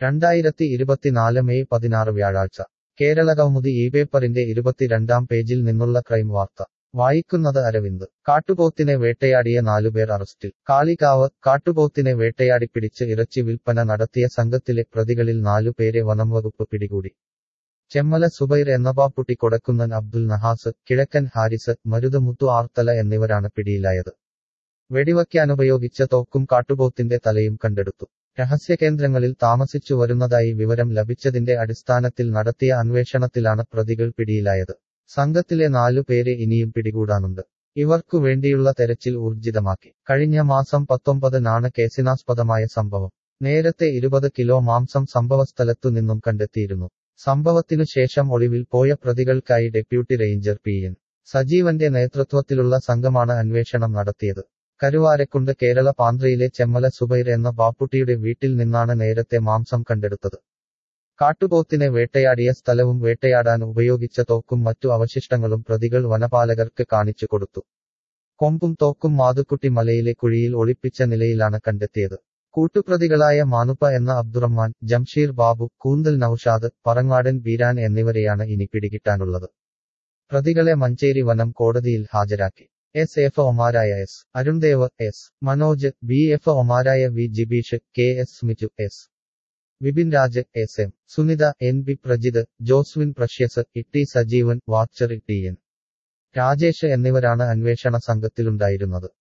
രണ്ടായിരത്തി ഇരുപത്തിനാല് മെയ് പതിനാറ് വ്യാഴാഴ്ച കേരളകൗമുദി ഈ പേപ്പറിന്റെ ഇരുപത്തിരണ്ടാം പേജിൽ നിന്നുള്ള ക്രൈം വാർത്ത വായിക്കുന്നത് അരവിന്ദ് കാട്ടുപോത്തിനെ വേട്ടയാടിയ നാലുപേർ അറസ്റ്റിൽ കാളികാവ് കാട്ടുപോത്തിനെ വേട്ടയാടി പിടിച്ച് ഇറച്ചി വിൽപ്പന നടത്തിയ സംഘത്തിലെ പ്രതികളിൽ നാലുപേരെ വനംവകുപ്പ് പിടികൂടി ചെമ്മല സുബൈർ എന്നപാപ്പുട്ടി കൊടക്കുന്നൻ അബ്ദുൽ നഹാസ് കിഴക്കൻ ഹാരിസ് മരുത് മുത്തു ആർത്തല എന്നിവരാണ് പിടിയിലായത് വെടിവയ്ക്കാനുപയോഗിച്ച തോക്കും കാട്ടുപോത്തിന്റെ തലയും കണ്ടെടുത്തു രഹസ്യകേന്ദ്രങ്ങളിൽ താമസിച്ചു വരുന്നതായി വിവരം ലഭിച്ചതിന്റെ അടിസ്ഥാനത്തിൽ നടത്തിയ അന്വേഷണത്തിലാണ് പ്രതികൾ പിടിയിലായത് സംഘത്തിലെ നാലു പേരെ ഇനിയും പിടികൂടാനുണ്ട് ഇവർക്കു വേണ്ടിയുള്ള തെരച്ചിൽ ഊർജിതമാക്കി കഴിഞ്ഞ മാസം പത്തൊമ്പതിനാണ് കേസിനാസ്പദമായ സംഭവം നേരത്തെ ഇരുപത് കിലോ മാംസം സംഭവസ്ഥലത്തു നിന്നും കണ്ടെത്തിയിരുന്നു സംഭവത്തിനു ശേഷം ഒളിവിൽ പോയ പ്രതികൾക്കായി ഡെപ്യൂട്ടി റേഞ്ചർ പി എൻ സജീവന്റെ നേതൃത്വത്തിലുള്ള സംഘമാണ് അന്വേഷണം നടത്തിയത് കരുവാരക്കുണ്ട് കേരള പാന്ത്രയിലെ ചെമ്മല സുബൈർ എന്ന ബാപ്പുട്ടിയുടെ വീട്ടിൽ നിന്നാണ് നേരത്തെ മാംസം കണ്ടെടുത്തത് കാട്ടുപോത്തിനെ വേട്ടയാടിയ സ്ഥലവും വേട്ടയാടാൻ ഉപയോഗിച്ച തോക്കും മറ്റു അവശിഷ്ടങ്ങളും പ്രതികൾ വനപാലകർക്ക് കാണിച്ചു കൊടുത്തു കൊമ്പും തോക്കും മാതുക്കുട്ടി മലയിലെ കുഴിയിൽ ഒളിപ്പിച്ച നിലയിലാണ് കണ്ടെത്തിയത് കൂട്ടുപ്രതികളായ മാനുപ്പ എന്ന അബ്ദുറഹ്മാൻ ജംഷീർ ബാബു കൂന്തൽ നൌഷാദ് പറങ്ങാടൻ ബീരാൻ എന്നിവരെയാണ് ഇനി പിടികിട്ടാനുള്ളത് പ്രതികളെ മഞ്ചേരി വനം കോടതിയിൽ ഹാജരാക്കി എസ് എഫ് ഒമാരായ S Arundev S Manoj B F ഒമാരായ V Jibeesh K S Smiju S Vipin Raj S M Sunitha N B Prajith Joswin Precious Itty Sajeevan watcher T N Rajesh എന്നിവരാണ് അന്വേഷണ സംഘത്തിലുണ്ടായിരുന്നത്